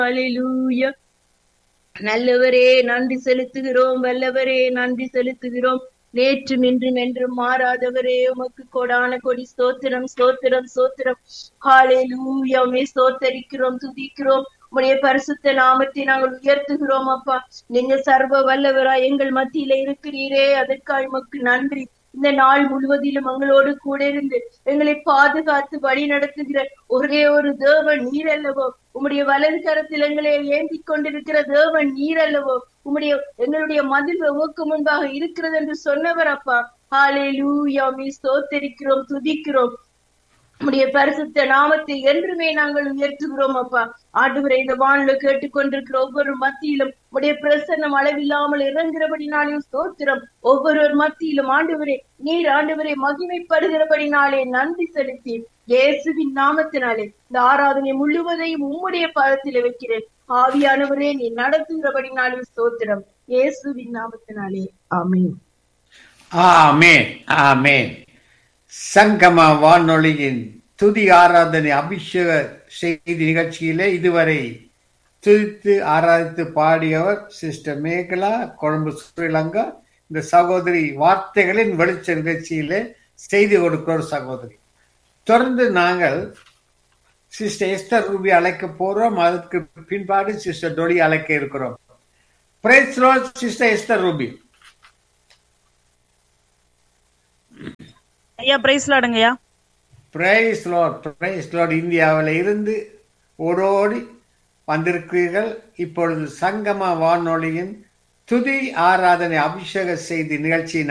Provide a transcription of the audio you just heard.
ஹalleluya நல்லவரே நன்றி செலுத்துகிறோம் வல்லவரே நன்றி செலுத்துகிறோம் நேற்று நின்றும் என்றும் மாறாதவரே உமக்கு கொடான கொடி ஸ்தோத்திரம் ஸ்தோத்திரம் ஸ்தோத்திரம் ஹalleluya உம்மை ஸ்தோத்தரிக்கிறோம் துதிக்கிறோம் உம்முடைய பரிசுத்த நாமத்தை நாங்கள் உயர்த்துகிறோம் அப்பா நீங்க சர்வ வல்லவரா எங்கள் மத்தியில இருக்கிறீரே அதற்காக உமக்கு நன்றி இந்த நாள் முழுவதிலும் எங்களோடு கூட இருந்து எங்களை பாதுகாத்து வழி நடத்துகிற ஒரே ஒரு தேவன் நீர் அல்லவோ உம்முடைய வலது கரத்தில் எங்களை ஏந்தி கொண்டிருக்கிற தேவன் நீர் அல்லவோ உம்முடைய எங்களுடைய மதில் உமக்கு முன்பாக இருக்கிறது என்று சொன்னவர் அப்பா ஹாலே லூயா மீ ஸ்தோத்தரிக்கிறோம் துதிக்கிறோம் உம்முடைய பரிசுத்த நாமத்தை என்றுமே நாங்கள் உயர்த்துகிறோம் அப்பா ஆண்டவரை இந்த வானில கேட்டுக்கொண்டிருக்கிற ஒவ்வொரு மத்தியிலும் உடைய பிரசன்னம் அளவில்லாமல் இறங்குகிறபடினாலே ஸ்தோத்திரம் ஒவ்வொருவர் மத்தியிலும் ஆண்டவரே நீர் ஆண்டவரை மகிமைப்படுகிறபடினாலே நன்றி செலுத்தி இயேசுவின் நாமத்தினாலே இந்த ஆராதனை முழுவதையும் உம்முடைய பாதத்தில் வைக்கிறேன் ஆவியானவரே நீ நடத்துகிறபடினாலே ஸ்தோத்திரம் இயேசுவின் நாமத்தினாலே ஆமென் ஆமென் ஆமென் சங்கம வானொலியின் துதி ஆராதனை அபிஷேக செய்தி நிகழ்ச்சியிலே இதுவரை துதித்து ஆராதித்து பாடியவர் சிஸ்டர் மேகலா கொழும்பு ஸ்ரீலங்கா இந்த சகோதரி வார்த்தைகளின் வெளிச்ச நிகழ்ச்சியிலே செய்தி கொடுக்கிற ஒரு சகோதரி தொடர்ந்து நாங்கள் சிஸ்டர் எஸ்தர் ரூபி அழைக்க போறோம் அதற்கு பின்பாடு சிஸ்டர் டொலி அழைக்க இருக்கிறோம் பிரைஸ் சிஸ்டர் எஸ்தர் ரூபி ஐயா பிரைஸ் லாடுங்கய்யா பிரைஸ் லார்ட் பிரைஸ் லார்ட் இந்தியாவில் இருந்து ஓடோடி வந்திருக்கிறீர்கள் இப்பொழுது சங்கம வானொலியின் துதி ஆராதனை அபிஷேக செய்தி நிகழ்ச்சி